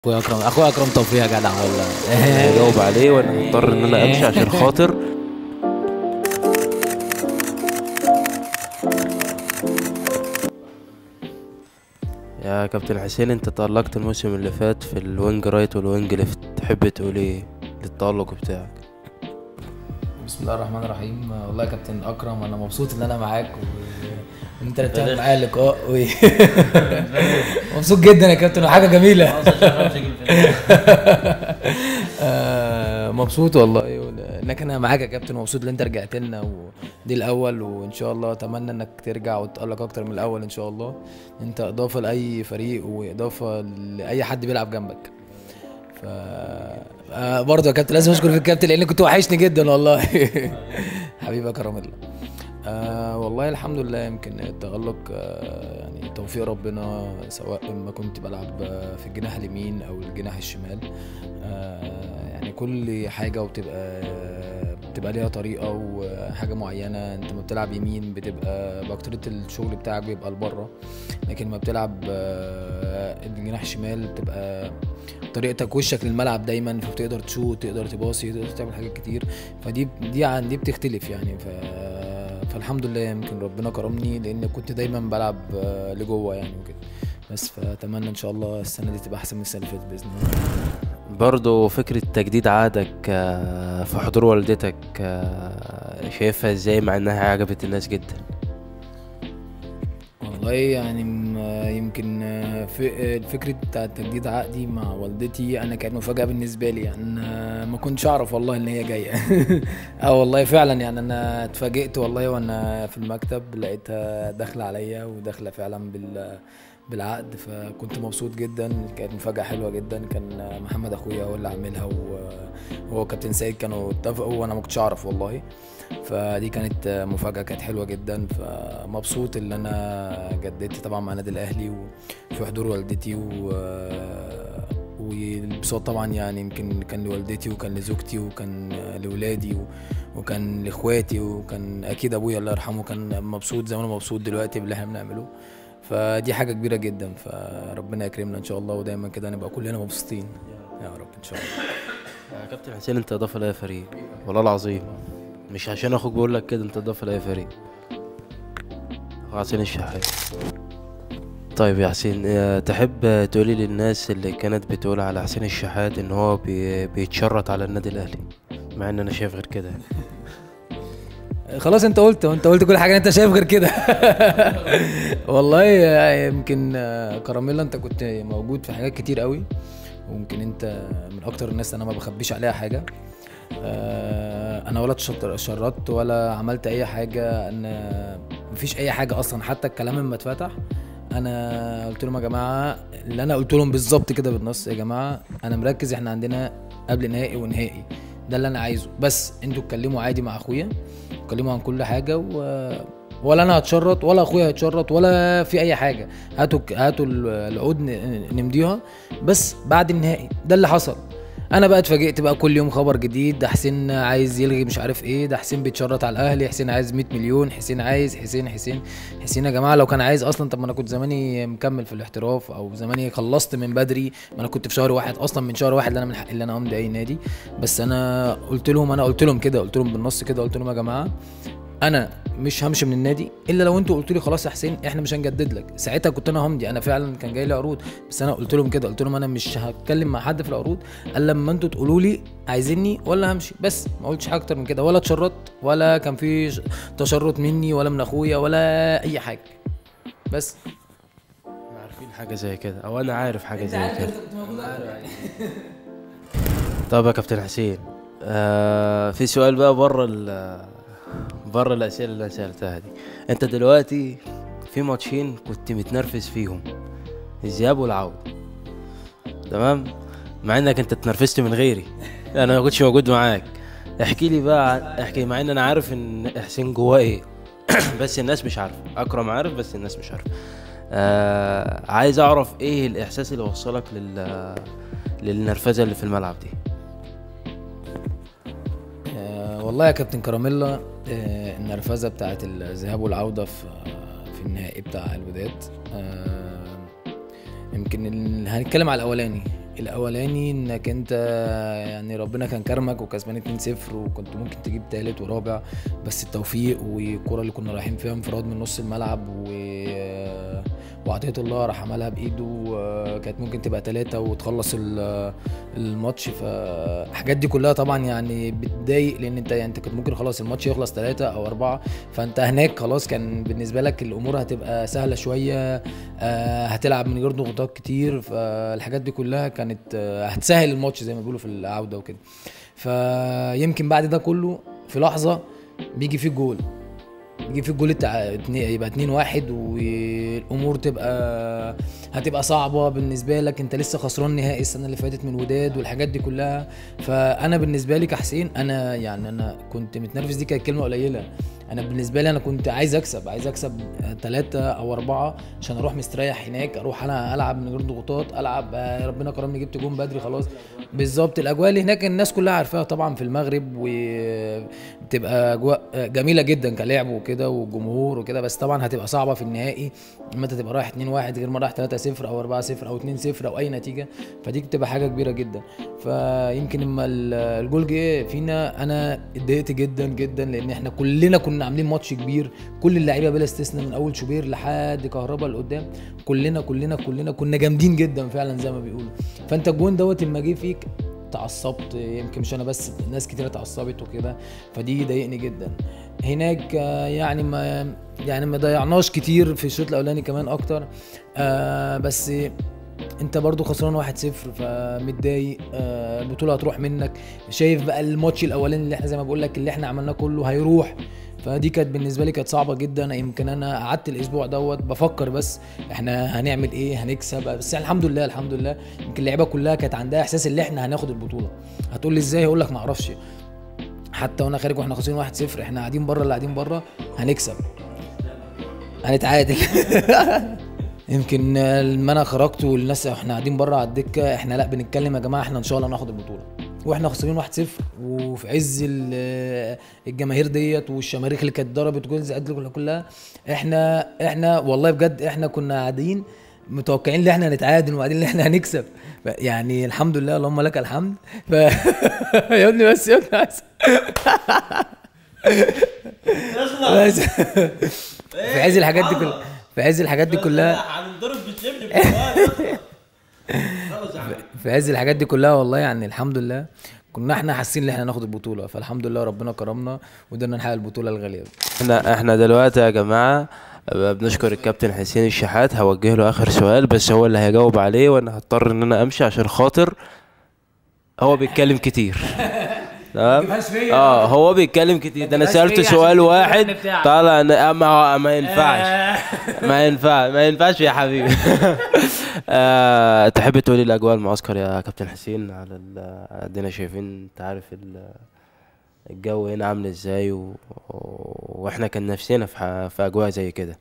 اخويا اكرم اخويا اكرم توفيق يا جدع والله اجاوب عليه وانا مضطر ان انا امشي عشان خاطر يا كابتن حسين انت تألقت الموسم اللي فات في الوينج رايت والوينج ليفت تحب تقول ايه للتألق بتاعك بسم الله الرحمن الرحيم والله يا كابتن اكرم انا مبسوط ان انا معاك و... وان انت اللي بتعمل معايا اللقاء و... مبسوط جدا يا كابتن وحاجه جميله آه، مبسوط والله انك انا معاك يا كابتن ومبسوط ان انت رجعت لنا ودي الاول وان شاء الله اتمنى انك ترجع وتتالق اكتر من الاول ان شاء الله انت اضافه لاي فريق واضافه لاي حد بيلعب جنبك ف آه برضه يا كابتن لازم اشكر في الكابتن لان كنت وحشني جدا والله حبيبي يا كرم الله آه والله الحمد لله يمكن التألق آه يعني توفيق ربنا سواء ما كنت بلعب آه، في الجناح اليمين او الجناح الشمال آه يعني كل حاجة وبتبقى بتبقى ليها طريقة وحاجة معينة انت ما بتلعب يمين بتبقى بأكترية الشغل بتاعك بيبقى لبره لكن ما بتلعب آه، الجناح الشمال بتبقى طريقتك وشك للملعب دايما فبتقدر تشوت تقدر تباصي تقدر تعمل حاجات كتير فدي دي عن دي بتختلف يعني ف فالحمد لله يمكن ربنا كرمني لان كنت دايما بلعب آه، لجوه يعني وكده بس فاتمنى ان شاء الله السنه دي تبقى احسن من السنه اللي فاتت باذن الله برضه فكرة تجديد عادك آه، في حضور والدتك آه، شايفها ازاي مع انها عجبت الناس جدا والله يعني م- يمكن آه، ف- آه، فكرة بتاعت تجديد عقدي مع والدتي أنا كانت مفاجأة بالنسبة لي يعني أنا ما كنتش أعرف والله إن هي جاية اه والله فعلا يعني أنا اتفاجئت والله وأنا في المكتب لقيتها داخلة عليا وداخلة فعلا بال بالعقد فكنت مبسوط جدا كانت مفاجأة حلوة جدا كان محمد أخويا هو اللي عاملها وهو كابتن سيد كانوا اتفقوا وأنا ما كنتش أعرف والله فدي كانت مفاجأة كانت حلوة جدا فمبسوط ان انا جددت طبعا مع النادي الاهلي وفي حضور والدتي و والانبساط طبعا يعني يمكن كان لوالدتي وكان لزوجتي وكان لولادي و- وكان لاخواتي وكان اكيد ابويا الله يرحمه كان مبسوط زي ما انا مبسوط دلوقتي باللي احنا بنعمله فدي حاجة كبيرة جدا فربنا يكرمنا ان شاء الله ودايما كده نبقى كلنا مبسوطين يا رب ان شاء الله يا كابتن حسين انت اضافة لاي فريق والله العظيم مش عشان اخوك بقول لك كده انت اضافة لاي فريق أخو حسين الشحات طيب يا حسين اه، تحب تقولي للناس اللي كانت بتقول على حسين الشحات ان هو بي بيتشرط على النادي الاهلي مع ان انا شايف غير كده خلاص انت قلت وانت قلت كل حاجه انت شايف غير كده والله يمكن كراميلا انت كنت موجود في حاجات كتير قوي ويمكن انت من اكتر الناس انا ما بخبيش عليها حاجه آه، انا ولا اتشط- شردت ولا عملت اي حاجه انا مفيش اي حاجه اصلا حتى الكلام لما اتفتح انا قلت لهم يا جماعه اللي انا قلت لهم بالظبط كده بالنص يا جماعه انا مركز احنا عندنا قبل نهائي ونهائي ده اللي انا عايزه بس انتوا اتكلموا عادي مع اخويا اتكلموا عن كل حاجه و... ولا انا هتشرط ولا اخويا هيتشرط ولا في اي حاجه هاتوا هاتوا العقود ن- نمضيها بس بعد النهائي ده اللي حصل انا بقى اتفاجئت بقى كل يوم خبر جديد ده حسين عايز يلغي مش عارف ايه ده حسين بيتشرط على الاهلي حسين عايز 100 مليون حسين عايز حسين حسين حسين يا جماعه لو كان عايز اصلا طب ما انا كنت زماني مكمل في الاحتراف او زماني خلصت من بدري ما انا كنت في شهر واحد اصلا من شهر واحد اللي انا من حقي اللي انا امضي اي نادي بس انا قلت لهم انا قلت لهم كده قلت لهم بالنص كده قلت لهم يا جماعه انا مش همشي من النادي الا لو انتوا قلتوا لي خلاص يا حسين احنا مش هنجدد لك ساعتها كنت انا همضي انا فعلا كان جاي لي عروض بس انا قلت لهم كده قلت لهم انا مش هتكلم مع حد في العروض الا لما انتوا تقولوا لي عايزيني ولا همشي بس ما قلتش حاجه اكتر من كده ولا اتشرطت ولا كان في ش- تشرط مني ولا من اخويا ولا اي حاجه بس احنا عارفين حاجة زي كده او انا عارف حاجة زي كده طب يا كابتن حسين آه في سؤال بقى بره ال بره الاسئله اللي انا سالتها دي انت دلوقتي في ماتشين كنت متنرفز فيهم الذهاب والعوده تمام مع انك انت اتنرفزت من غيري انا ما كنتش موجود معاك احكي لي بقى عن- احكي مع ان انا عارف ان حسين جواه ايه بس الناس مش عارفه اكرم عارف بس الناس مش عارفه آه عايز اعرف ايه الاحساس اللي وصلك لل للنرفزه اللي في الملعب دي آه والله يا كابتن كراميلا آه النرفزه بتاعت الذهاب والعوده في في النهائي بتاع الوداد آه يمكن ال... هنتكلم على الاولاني الاولاني انك انت يعني ربنا كان كرمك وكسبان 2-0 وكنت ممكن تجيب تالت ورابع بس التوفيق والكرة اللي كنا رايحين فيها انفراد من نص الملعب و وعطية الله راح عملها بايده آه، كانت ممكن تبقى ثلاثة وتخلص ال- الماتش فالحاجات دي كلها طبعا يعني بتضايق لان انت يعني انت كنت ممكن خلاص الماتش يخلص ثلاثة او اربعة فانت هناك خلاص كان بالنسبة لك الامور هتبقى سهلة شوية آه، هتلعب من غير ضغوطات كتير فالحاجات دي كلها كانت آه، هتسهل الماتش زي ما بيقولوا في العودة وكده فيمكن بعد ده كله في لحظة بيجي فيه جول يجي في الجول بتاع اتنين- يبقى 2 1 والامور تبقى هتبقى صعبه بالنسبه لك انت لسه خسران نهائي السنه اللي فاتت من وداد والحاجات دي كلها فانا بالنسبه لي كحسين انا يعني انا كنت متنرفز دي كانت كلمه قليله انا بالنسبه لي انا كنت عايز اكسب عايز اكسب ثلاثة او أربعة عشان اروح مستريح هناك اروح انا العب من غير ضغوطات العب آه، ربنا كرمني جبت جون بدري خلاص بالظبط الاجواء اللي هناك الناس كلها عارفاها طبعا في المغرب وبتبقى اجواء جميله جدا كلعب وكده والجمهور وكده بس طبعا هتبقى صعبه في النهائي اما انت تبقى رايح 2 1 غير ما رايح 3 0 او 4 0 او 2 0 او اي نتيجه فدي بتبقى حاجه كبيره جدا فيمكن اما ال- الجول جه فينا انا اتضايقت جدا جدا لان احنا كلنا كنا عاملين ماتش كبير كل اللعيبه بلا استثناء من اول شوبير لحد كهربا لقدام كلنا كلنا كلنا كنا جامدين جدا فعلا زي ما بيقولوا فانت الجون دوت لما جه فيك تعصبت يمكن مش انا بس ناس كتير اتعصبت وكده فدي ضايقني جدا هناك آه، يعني ما يعني ما ضيعناش كتير في الشوط الاولاني كمان اكتر آه بس انت برضو خسران 1-0 فمتضايق آه، البطوله هتروح منك شايف بقى الماتش الاولاني اللي احنا زي ما بقول لك اللي احنا عملناه كله هيروح فدي كانت بالنسبه لي كانت صعبه جدا يمكن انا قعدت الاسبوع دوت بفكر بس احنا هنعمل ايه هنكسب بس يعني الحمد لله الحمد لله يمكن اللعيبه كلها كانت عندها احساس ان احنا هناخد البطوله هتقول لي ازاي هقول لك ما اعرفش حتى وانا خارج واحنا خاسرين 1-0 احنا قاعدين بره اللي قاعدين بره هنكسب هنتعادل يمكن لما انا خرجت والناس احنا قاعدين بره على الدكه احنا لا بنتكلم يا جماعه احنا ان شاء الله ناخد البطوله واحنا خسرانين 1-0 وفي عز ال- الجماهير ديت والشماريخ اللي كانت ضربت جول زي كلها كلها احنا احنا والله بجد احنا كنا قاعدين متوقعين ان احنا هنتعادل وبعدين ان احنا هنكسب ف- يعني الحمد لله اللهم لك الحمد ف... يا ابني بس يا ابني بس بس في عز الحاجات دي كلها في عز الحاجات دي كلها هنضرب بالشبشب خلاص يا عم في عز الحاجات دي كلها والله يعني الحمد لله كنا احنا حاسين ان احنا ناخد البطوله فالحمد لله ربنا كرمنا وقدرنا نحقق البطوله الغاليه دي. احنا احنا دلوقتي يا جماعه بنشكر الكابتن حسين الشحات هوجه له اخر سؤال بس هو اللي هيجاوب عليه وانا هضطر ان انا امشي عشان خاطر هو بيتكلم كتير تمام تجيبهاش فيا. اه هو بيتكلم كتير ده انا تجيبهاش سالته فيا سؤال عشان واحد الفهم بتاعك. طالع إن- ما هو ما ينفعش ما ينفع ما ينفعش يا حبيبي آه، تحب تقولي الاجواء المعسكر يا كابتن حسين على ال- ادينا شايفين انت عارف ال- الجو هنا عامل ازاي و... واحنا كان نفسنا في, ح... في اجواء زي كده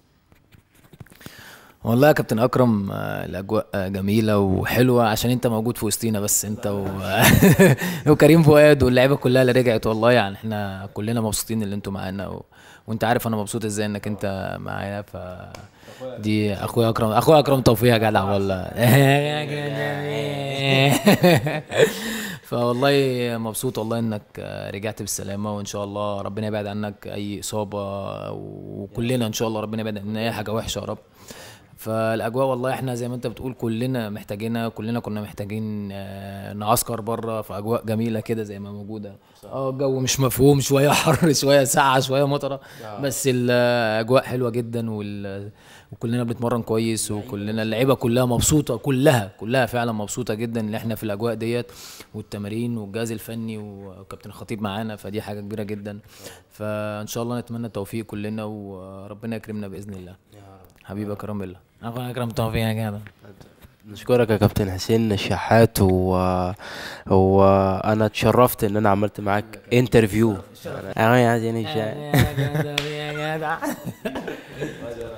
والله يا كابتن اكرم آه، الاجواء آه، جميله وحلوه عشان انت موجود في وسطينا بس انت و... وكريم فؤاد واللعيبه كلها اللي رجعت والله يعني احنا كلنا مبسوطين اللي انتوا معانا و... وانت عارف انا مبسوط ازاي انك انت معايا ف دي اخويا اكرم اخويا اكرم توفيق يا جدع والله فوالله مبسوط والله انك رجعت بالسلامه وان شاء الله ربنا يبعد عنك اي اصابه وكلنا ان شاء الله ربنا يبعد عنا اي حاجه وحشه يا رب فالاجواء والله احنا زي ما انت بتقول كلنا محتاجينها كلنا كنا محتاجين آه، نعسكر بره في اجواء جميله كده زي ما موجوده اه الجو مش مفهوم شويه حر شويه ساقعه شويه مطره بس الاجواء حلوه جدا وال... وكلنا بنتمرن كويس وكلنا اللعيبه كلها مبسوطه كلها كلها فعلا مبسوطه جدا ان احنا في الاجواء ديت والتمارين والجهاز الفني وكابتن الخطيب معانا فدي حاجه كبيره جدا فان شاء الله نتمنى التوفيق كلنا وربنا يكرمنا باذن الله حبيبي اكرم الله اخويا اكرم توفيق يا جدع نشكرك يا كابتن حسين الشحات و... وانا اتشرفت ان انا عملت معاك انترفيو انا عايز يعني يا جدع يا جدع